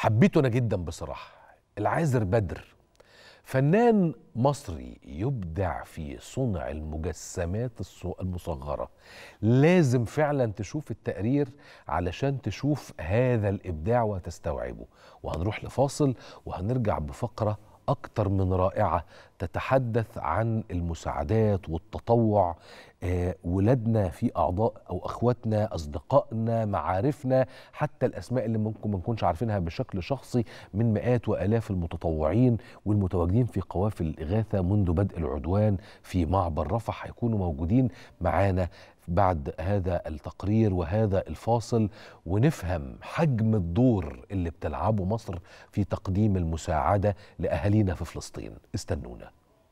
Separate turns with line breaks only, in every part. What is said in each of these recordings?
حبيته انا جدا بصراحه العازر بدر فنان مصري يبدع في صنع المجسمات الص- المصغره لازم فعلا تشوف التقرير علشان تشوف هذا الابداع وتستوعبه وهنروح لفاصل وهنرجع بفقره اكتر من رائعه تتحدث عن المساعدات والتطوع آه، ولادنا في اعضاء او اخواتنا اصدقائنا معارفنا حتى الاسماء اللي ممكن ما نكونش عارفينها بشكل شخصي من مئات والاف المتطوعين والمتواجدين في قوافل الاغاثه منذ بدء العدوان في معبر رفح هيكونوا موجودين معانا بعد هذا التقرير وهذا الفاصل ونفهم حجم الدور اللي بتلعبه مصر في تقديم المساعده لاهالينا في فلسطين استنونا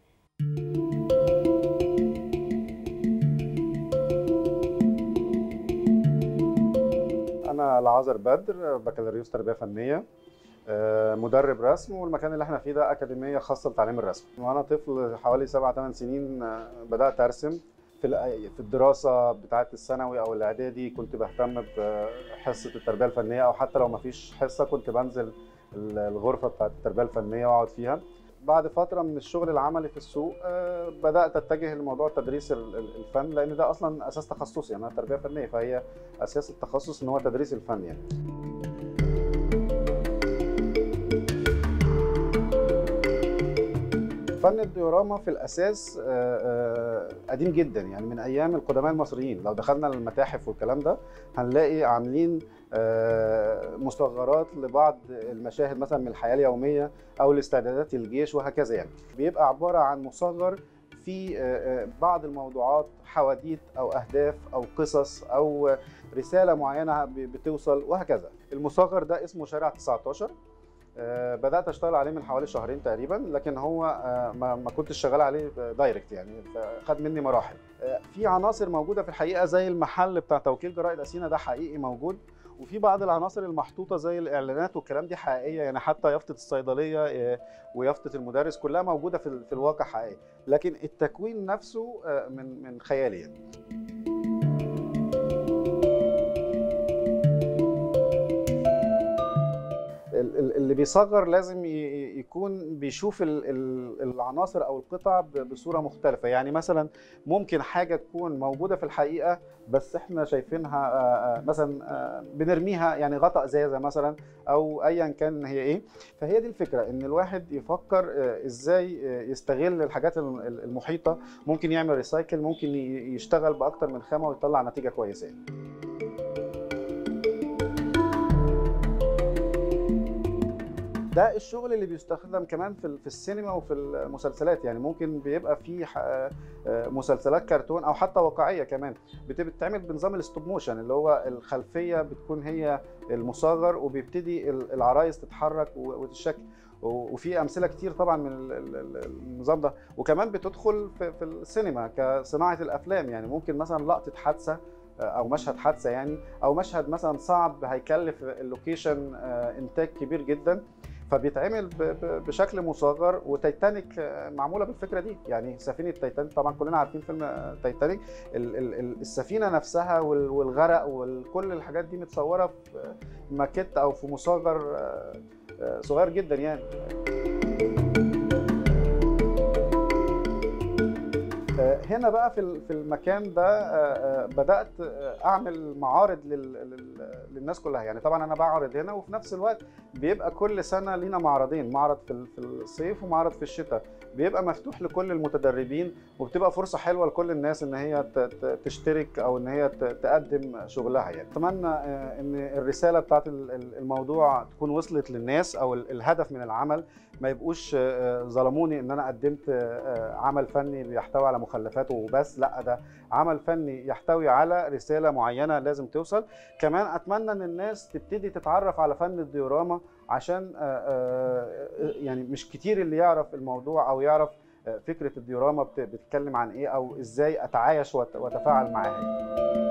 انا العازر بدر بكالوريوس تربيه فنيه آه، مدرب رسم والمكان اللي احنا فيه ده اكاديميه خاصه لتعليم الرسم وانا طفل حوالي 7 8 سنين آه، بدات ارسم في الأ- في الدراسه بتاعه الثانوي او الاعدادي كنت بهتم بحصه التربيه الفنيه او حتى لو ما فيش حصه كنت بنزل ال- الغرفه بتاعه التربيه الفنيه واقعد فيها بعد فتره من الشغل العملي في السوق آه، بدات اتجه لموضوع تدريس ال- ال- الفن لان ده اصلا اساس تخصصي انا تربيه فنيه فهي اساس التخصص ان هو تدريس الفن يعني فن الديوراما في الاساس آه، آه، قديم جدا يعني من ايام القدماء المصريين لو دخلنا المتاحف والكلام ده هنلاقي عاملين آه، مصغرات لبعض المشاهد مثلا من الحياه اليوميه او لاستعدادات الجيش وهكذا يعني بيبقى عباره عن مصغر في آه، آه، بعض الموضوعات حواديت او اهداف او قصص او رساله معينه ب- بتوصل وهكذا المصغر ده اسمه شارع 19 آه، بدات اشتغل عليه من حوالي شهرين تقريبا لكن هو آه، ما ما كنتش شغال عليه دايركت يعني خد مني مراحل آه، في عناصر موجوده في الحقيقه زي المحل بتاع توكيل جرائد اثينا ده حقيقي موجود وفي بعض العناصر المحطوطه زي الاعلانات والكلام دي حقيقيه يعني حتى يافطه الصيدليه آه، ويافطه المدرس كلها موجوده في ال- في الواقع حقيقيه لكن التكوين نفسه آه، من من خيالي يعني ال- ال- اللي بيصغر لازم ي- ي- يكون بيشوف ال- ال- العناصر او القطع ب- بصوره مختلفه يعني مثلا ممكن حاجه تكون موجوده في الحقيقه بس احنا شايفينها آه، آه، مثلا آه، بنرميها يعني غطاء ازازه مثلا او ايا كان هي ايه فهي دي الفكره ان الواحد يفكر آه، ازاي آه، يستغل الحاجات الم- ال- المحيطه ممكن يعمل ريسايكل ممكن ي- يشتغل باكتر من خامه ويطلع نتيجه كويسه يعني. ده الشغل اللي بيستخدم كمان في في السينما وفي المسلسلات يعني ممكن بيبقى في ح- آه، مسلسلات كرتون او حتى واقعيه كمان بت- بتتعمل بنظام الستوب موشن اللي هو الخلفيه بتكون هي المصغر وبيبتدي ال- العرايس تتحرك و- وتتشكل و- وفي امثله كتير طبعا من ال- ال- ال- النظام ده وكمان بتدخل في في السينما كصناعه الافلام يعني ممكن مثلا لقطه حادثه آه، او مشهد حادثه يعني او مشهد مثلا صعب هيكلف اللوكيشن آه، انتاج كبير جدا فبيتعمل ب- ب- بشكل مصغر وتايتانيك آه، معموله بالفكره دي يعني سفينه تايتانيك طبعا كلنا عارفين فيلم آه، تايتانيك ال- ال- ال- السفينه نفسها وال- والغرق وكل الحاجات دي متصوره في ماكيت او في مصغر آه، آه، صغير جدا يعني آه، هنا بقى في ال- في المكان ده آه، آه، بدات آه، اعمل معارض لل- لل- للناس كلها يعني طبعا انا بعرض هنا وفي نفس الوقت بيبقى كل سنه لينا معرضين معرض في ال- في الصيف ومعرض في الشتاء بيبقى مفتوح لكل المتدربين وبتبقى فرصه حلوه لكل الناس ان هي ت- ت- تشترك او ان هي ت- تقدم شغلها يعني اتمنى آه، ان الرساله بتاعت ال- ال- الموضوع تكون وصلت للناس او ال- الهدف من العمل ما يبقوش آه، ظلموني ان انا قدمت آه، عمل فني بيحتوي على مخلفات وبس لا ده عمل فني يحتوي على رساله معينه لازم توصل كمان اتمنى ان الناس تبتدي تتعرف على فن الديوراما عشان آه، آه، يعني مش كتير اللي يعرف الموضوع او يعرف آه، فكره الديوراما بت- بتتكلم عن ايه او ازاي اتعايش وأت- واتفاعل معاها